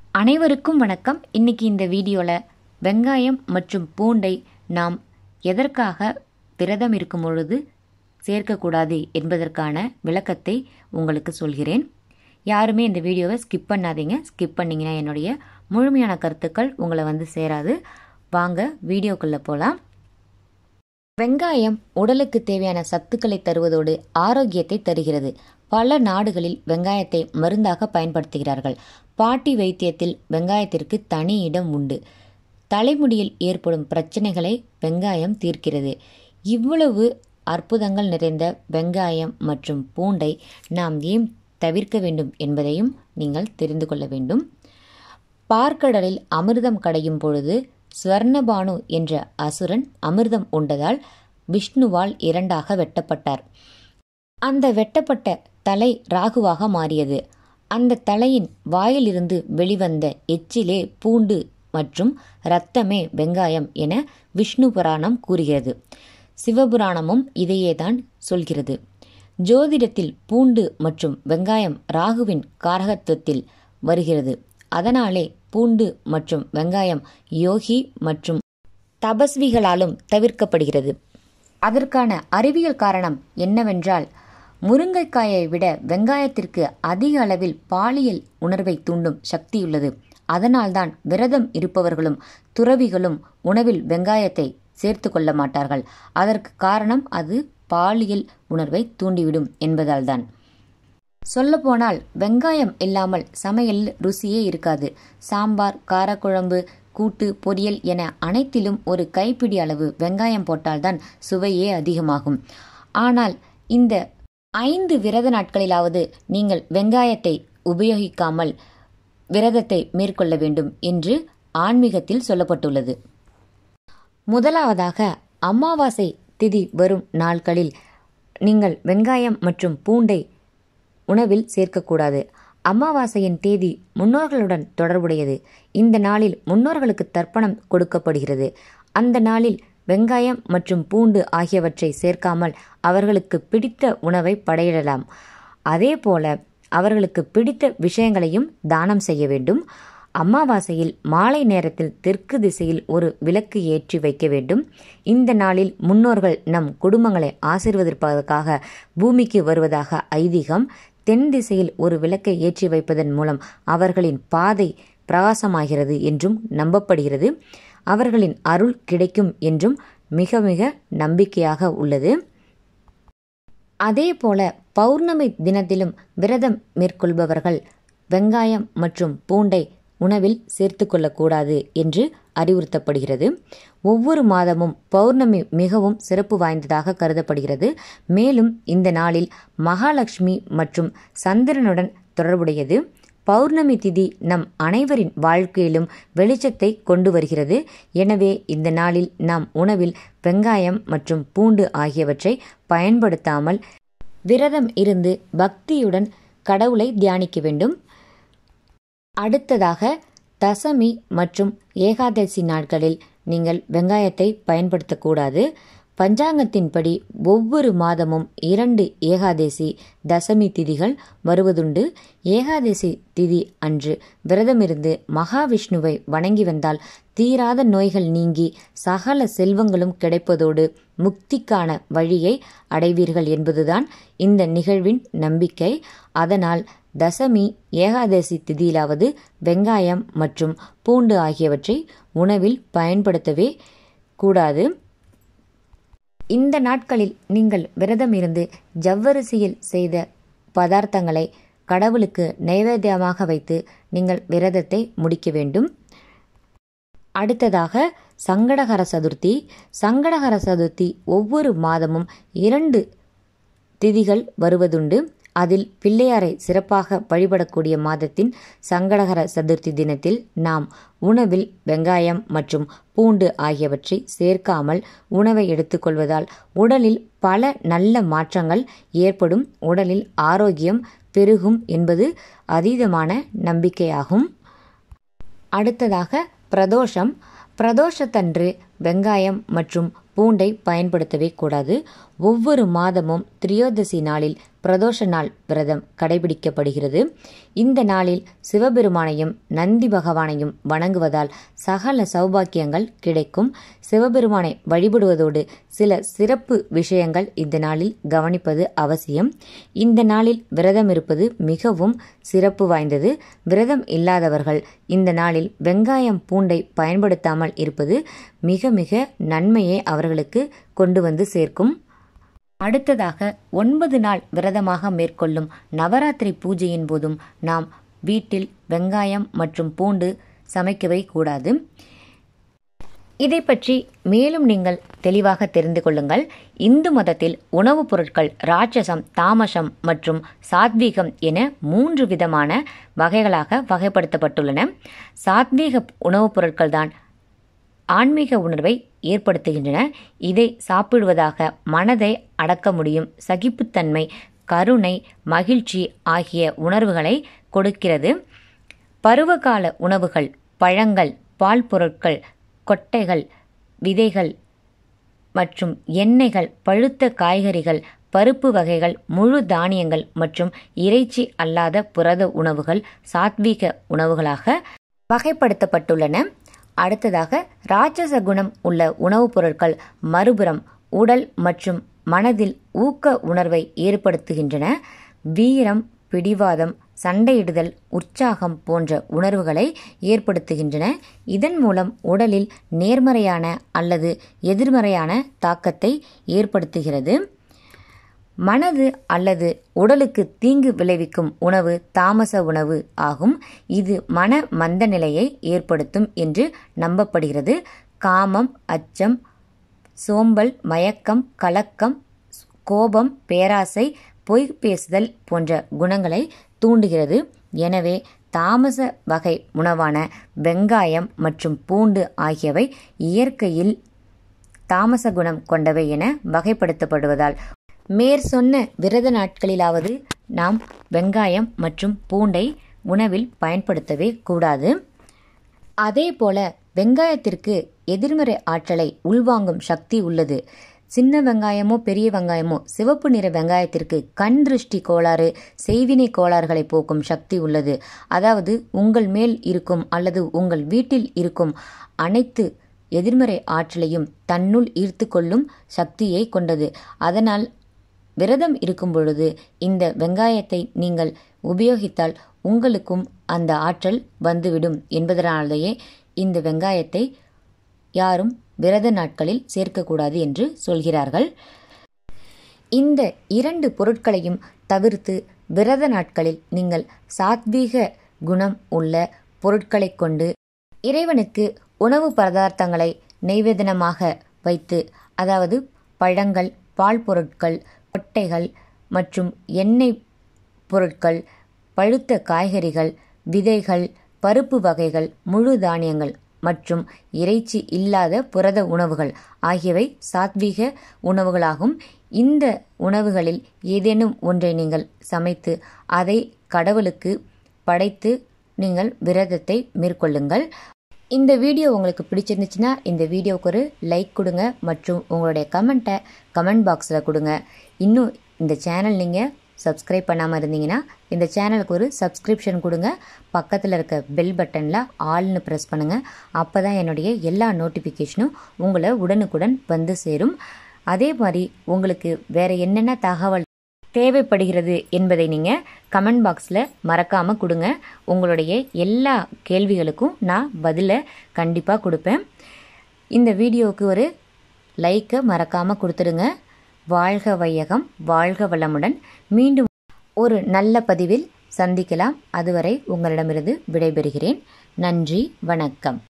அனைவருக்கும் வணக்கம் இன்னைக்கு இந்த வீடியோவில் வெங்காயம் மற்றும் பூண்டை நாம் எதற்காக விரதம் இருக்கும் பொழுது சேர்க்கக்கூடாது என்பதற்கான விளக்கத்தை உங்களுக்கு சொல்கிறேன் யாருமே இந்த வீடியோவை ஸ்கிப் பண்ணாதீங்க ஸ்கிப் பண்ணிங்கன்னா என்னுடைய முழுமையான கருத்துக்கள் உங்களை வந்து சேராது வாங்க வீடியோக்குள்ளே போகலாம் வெங்காயம் உடலுக்கு தேவையான சத்துக்களை தருவதோடு ஆரோக்கியத்தை தருகிறது பல நாடுகளில் வெங்காயத்தை மருந்தாக பயன்படுத்துகிறார்கள் பாட்டி வைத்தியத்தில் வெங்காயத்திற்கு தனி இடம் உண்டு தலைமுடியில் ஏற்படும் பிரச்சனைகளை வெங்காயம் தீர்க்கிறது இவ்வளவு அற்புதங்கள் நிறைந்த வெங்காயம் மற்றும் பூண்டை நாம் ஏன் தவிர்க்க வேண்டும் என்பதையும் நீங்கள் தெரிந்து கொள்ள வேண்டும் பார்க்கடலில் அமிர்தம் கடையும் பொழுது ஸ்வர்ணபானு என்ற அசுரன் அமிர்தம் உண்டதால் விஷ்ணுவால் இரண்டாக வெட்டப்பட்டார் அந்த வெட்டப்பட்ட தலை ராகுவாக மாறியது அந்த தலையின் வாயிலிருந்து வெளிவந்த எச்சிலே பூண்டு மற்றும் இரத்தமே வெங்காயம் என விஷ்ணு புராணம் கூறுகிறது சிவபுராணமும் இதையேதான் சொல்கிறது ஜோதிடத்தில் பூண்டு மற்றும் வெங்காயம் ராகுவின் காரகத்துவத்தில் வருகிறது அதனாலே பூண்டு மற்றும் வெங்காயம் யோகி மற்றும் தபஸ்விகளாலும் தவிர்க்கப்படுகிறது அதற்கான அறிவியல் காரணம் என்னவென்றால் முருங்கைக்காயை விட வெங்காயத்திற்கு அதிக அளவில் பாலியல் உணர்வை தூண்டும் சக்தியுள்ளது அதனால்தான் விரதம் இருப்பவர்களும் துறவிகளும் உணவில் வெங்காயத்தை சேர்த்து கொள்ள மாட்டார்கள் அதற்கு காரணம் அது பாலியல் உணர்வை தூண்டிவிடும் என்பதால்தான் சொல்லப்போனால் வெங்காயம் இல்லாமல் சமையலில் ருசியே இருக்காது சாம்பார் காரக்குழம்பு கூட்டு பொரியல் என அனைத்திலும் ஒரு கைப்பிடி அளவு வெங்காயம் போட்டால்தான் சுவையே அதிகமாகும் ஆனால் இந்த ஐந்து விரத நாட்களிலாவது நீங்கள் வெங்காயத்தை உபயோகிக்காமல் விரதத்தை மேற்கொள்ள வேண்டும் என்று ஆன்மீகத்தில் சொல்லப்பட்டுள்ளது முதலாவதாக அமாவாசை திதி வரும் நாட்களில் நீங்கள் வெங்காயம் மற்றும் பூண்டை உணவில் சேர்க்கக்கூடாது அமாவாசையின் தேதி முன்னோர்களுடன் தொடர்புடையது இந்த நாளில் முன்னோர்களுக்கு தர்ப்பணம் கொடுக்கப்படுகிறது அந்த நாளில் வெங்காயம் மற்றும் பூண்டு ஆகியவற்றை சேர்க்காமல் அவர்களுக்கு பிடித்த உணவை படையிடலாம் அதே போல அவர்களுக்கு பிடித்த விஷயங்களையும் தானம் செய்ய வேண்டும் அமாவாசையில் மாலை நேரத்தில் தெற்கு திசையில் ஒரு விளக்கு ஏற்றி வைக்க வேண்டும் இந்த நாளில் முன்னோர்கள் நம் குடும்பங்களை ஆசிர்வதிப்பதற்காக பூமிக்கு வருவதாக ஐதீகம் தென் திசையில் ஒரு விளக்கை ஏற்றி வைப்பதன் மூலம் அவர்களின் பாதை பிரகாசமாகிறது என்றும் நம்பப்படுகிறது அவர்களின் அருள் கிடைக்கும் என்றும் மிக மிக நம்பிக்கையாக உள்ளது அதே போல பௌர்ணமி தினத்திலும் விரதம் மேற்கொள்பவர்கள் வெங்காயம் மற்றும் பூண்டை உணவில் சேர்த்து கொள்ளக்கூடாது என்று அறிவுறுத்தப்படுகிறது ஒவ்வொரு மாதமும் பௌர்ணமி மிகவும் சிறப்பு வாய்ந்ததாக கருதப்படுகிறது மேலும் இந்த நாளில் மகாலட்சுமி மற்றும் சந்திரனுடன் தொடர்புடையது பௌர்ணமி திதி நம் அனைவரின் வாழ்க்கையிலும் வெளிச்சத்தை கொண்டு வருகிறது எனவே இந்த நாளில் நாம் உணவில் வெங்காயம் மற்றும் பூண்டு ஆகியவற்றை பயன்படுத்தாமல் விரதம் இருந்து பக்தியுடன் கடவுளை தியானிக்க வேண்டும் அடுத்ததாக தசமி மற்றும் ஏகாதசி நாட்களில் நீங்கள் வெங்காயத்தை பயன்படுத்தக்கூடாது பஞ்சாங்கத்தின்படி ஒவ்வொரு மாதமும் இரண்டு ஏகாதசி தசமி திதிகள் வருவதுண்டு ஏகாதசி திதி அன்று விரதமிருந்து மகாவிஷ்ணுவை வணங்கி வந்தால் தீராத நோய்கள் நீங்கி சகல செல்வங்களும் கிடைப்பதோடு முக்திக்கான வழியை அடைவீர்கள் என்பதுதான் இந்த நிகழ்வின் நம்பிக்கை அதனால் தசமி ஏகாதசி திதியிலாவது வெங்காயம் மற்றும் பூண்டு ஆகியவற்றை உணவில் பயன்படுத்தவே கூடாது இந்த நாட்களில் நீங்கள் விரதம் இருந்து ஜவ்வரிசியில் செய்த பதார்த்தங்களை கடவுளுக்கு நைவேத்தியமாக வைத்து நீங்கள் விரதத்தை முடிக்க வேண்டும் அடுத்ததாக சங்கடகர சதுர்த்தி சங்கடகர சதுர்த்தி ஒவ்வொரு மாதமும் இரண்டு திதிகள் வருவதுண்டு அதில் பிள்ளையாரை சிறப்பாக வழிபடக்கூடிய மாதத்தின் சங்கடகர சதுர்த்தி தினத்தில் நாம் உணவில் வெங்காயம் மற்றும் பூண்டு ஆகியவற்றை சேர்க்காமல் உணவை எடுத்துக்கொள்வதால் உடலில் பல நல்ல மாற்றங்கள் ஏற்படும் உடலில் ஆரோக்கியம் பெருகும் என்பது அதீதமான நம்பிக்கையாகும் அடுத்ததாக பிரதோஷம் பிரதோஷத்தன்று வெங்காயம் மற்றும் பூண்டை பயன்படுத்தவே கூடாது ஒவ்வொரு மாதமும் திரியோதசி நாளில் பிரதோஷ நாள் விரதம் கடைபிடிக்கப்படுகிறது இந்த நாளில் சிவபெருமானையும் நந்தி பகவானையும் வணங்குவதால் சகல சௌபாக்கியங்கள் கிடைக்கும் சிவபெருமானை வழிபடுவதோடு சில சிறப்பு விஷயங்கள் இந்த நாளில் கவனிப்பது அவசியம் இந்த நாளில் விரதம் இருப்பது மிகவும் சிறப்பு வாய்ந்தது விரதம் இல்லாதவர்கள் இந்த நாளில் வெங்காயம் பூண்டை பயன்படுத்தாமல் இருப்பது மிக மிக நன்மையை அவர்களுக்கு கொண்டு வந்து சேர்க்கும் அடுத்ததாக ஒன்பது நாள் விரதமாக மேற்கொள்ளும் நவராத்திரி பூஜையின் போதும் நாம் வீட்டில் வெங்காயம் மற்றும் பூண்டு சமைக்கவே கூடாது இதை பற்றி மேலும் நீங்கள் தெளிவாக தெரிந்து கொள்ளுங்கள் இந்து மதத்தில் உணவுப் பொருட்கள் ராட்சசம் தாமசம் மற்றும் சாத்வீகம் என மூன்று விதமான வகைகளாக வகைப்படுத்தப்பட்டுள்ளன சாத்வீக உணவுப் பொருட்கள் தான் ஆன்மீக உணர்வை ஏற்படுத்துகின்றன இதை சாப்பிடுவதாக மனதை அடக்க முடியும் சகிப்புத்தன்மை கருணை மகிழ்ச்சி ஆகிய உணர்வுகளை கொடுக்கிறது பருவகால உணவுகள் பழங்கள் பால் பொருட்கள் கொட்டைகள் விதைகள் மற்றும் எண்ணெய்கள் பழுத்த காய்கறிகள் பருப்பு வகைகள் முழு தானியங்கள் மற்றும் இறைச்சி அல்லாத புரத உணவுகள் சாத்வீக உணவுகளாக வகைப்படுத்தப்பட்டுள்ளன அடுத்ததாக ராட்சச குணம் உள்ள உணவுப் பொருட்கள் மறுபுறம் உடல் மற்றும் மனதில் ஊக்க உணர்வை ஏற்படுத்துகின்றன வீரம் பிடிவாதம் சண்டையிடுதல் உற்சாகம் போன்ற உணர்வுகளை ஏற்படுத்துகின்றன இதன் மூலம் உடலில் நேர்மறையான அல்லது எதிர்மறையான தாக்கத்தை ஏற்படுத்துகிறது மனது அல்லது உடலுக்கு தீங்கு விளைவிக்கும் உணவு தாமச உணவு ஆகும் இது மன மந்த நிலையை ஏற்படுத்தும் என்று நம்பப்படுகிறது காமம் அச்சம் சோம்பல் மயக்கம் கலக்கம் கோபம் பேராசை பொய் பேசுதல் போன்ற குணங்களை தூண்டுகிறது எனவே தாமச வகை உணவான வெங்காயம் மற்றும் பூண்டு ஆகியவை இயற்கையில் தாமச குணம் கொண்டவை என வகைப்படுத்தப்படுவதால் மேற் சொன்ன விரத நாட்களிலாவது நாம் வெங்காயம் மற்றும் பூண்டை உணவில் பயன்படுத்தவே கூடாது அதே போல வெங்காயத்திற்கு எதிர்மறை ஆற்றலை உள்வாங்கும் சக்தி உள்ளது சின்ன வெங்காயமோ பெரிய வெங்காயமோ சிவப்பு நிற வெங்காயத்திற்கு கண் திருஷ்டி கோளாறு செய்வினை கோளாறுகளை போக்கும் சக்தி உள்ளது அதாவது உங்கள் மேல் இருக்கும் அல்லது உங்கள் வீட்டில் இருக்கும் அனைத்து எதிர்மறை ஆற்றலையும் தன்னுள் ஈர்த்து கொள்ளும் சக்தியை கொண்டது அதனால் விரதம் இருக்கும் பொழுது இந்த வெங்காயத்தை நீங்கள் உபயோகித்தால் உங்களுக்கும் அந்த ஆற்றல் வந்துவிடும் என்பதனாலேயே இந்த வெங்காயத்தை யாரும் விரத நாட்களில் சேர்க்கக்கூடாது என்று சொல்கிறார்கள் இந்த இரண்டு பொருட்களையும் தவிர்த்து விரத நாட்களில் நீங்கள் சாத்வீக குணம் உள்ள பொருட்களை கொண்டு இறைவனுக்கு உணவு பதார்த்தங்களை நெய்வேதனமாக வைத்து அதாவது பழங்கள் பால் பொருட்கள் கொட்டைகள் மற்றும் எண்ணெய் பொருட்கள் பழுத்த காய்கறிகள் விதைகள் பருப்பு வகைகள் முழு தானியங்கள் மற்றும் இறைச்சி இல்லாத புரத உணவுகள் ஆகியவை சாத்வீக உணவுகளாகும் இந்த உணவுகளில் ஏதேனும் ஒன்றை நீங்கள் சமைத்து அதை கடவுளுக்கு படைத்து நீங்கள் விரதத்தை மேற்கொள்ளுங்கள் இந்த வீடியோ உங்களுக்கு பிடிச்சிருந்துச்சுன்னா இந்த வீடியோவுக்கு ஒரு லைக் கொடுங்க மற்றும் உங்களுடைய கமெண்ட்டை கமெண்ட் பாக்ஸில் கொடுங்க இன்னும் இந்த சேனல் நீங்கள் சப்ஸ்கிரைப் பண்ணாமல் இருந்தீங்கன்னா இந்த சேனலுக்கு ஒரு சப்ஸ்கிரிப்ஷன் கொடுங்க பக்கத்தில் இருக்க பெல் பட்டனில் ஆல்னு ப்ரெஸ் பண்ணுங்கள் அப்போ தான் என்னுடைய எல்லா நோட்டிஃபிகேஷனும் உங்களை உடனுக்குடன் வந்து சேரும் அதே மாதிரி உங்களுக்கு வேறு என்னென்ன தகவல் தேவைப்படுகிறது என்பதை நீங்கள் கமெண்ட் பாக்ஸில் மறக்காமல் கொடுங்க உங்களுடைய எல்லா கேள்விகளுக்கும் நான் பதிலை கண்டிப்பாக கொடுப்பேன் இந்த வீடியோவுக்கு ஒரு லைக்கை மறக்காமல் கொடுத்துடுங்க வாழ்க வையகம் வாழ்க வளமுடன் மீண்டும் ஒரு நல்ல பதிவில் சந்திக்கலாம் அதுவரை உங்களிடமிருந்து விடைபெறுகிறேன் நன்றி வணக்கம்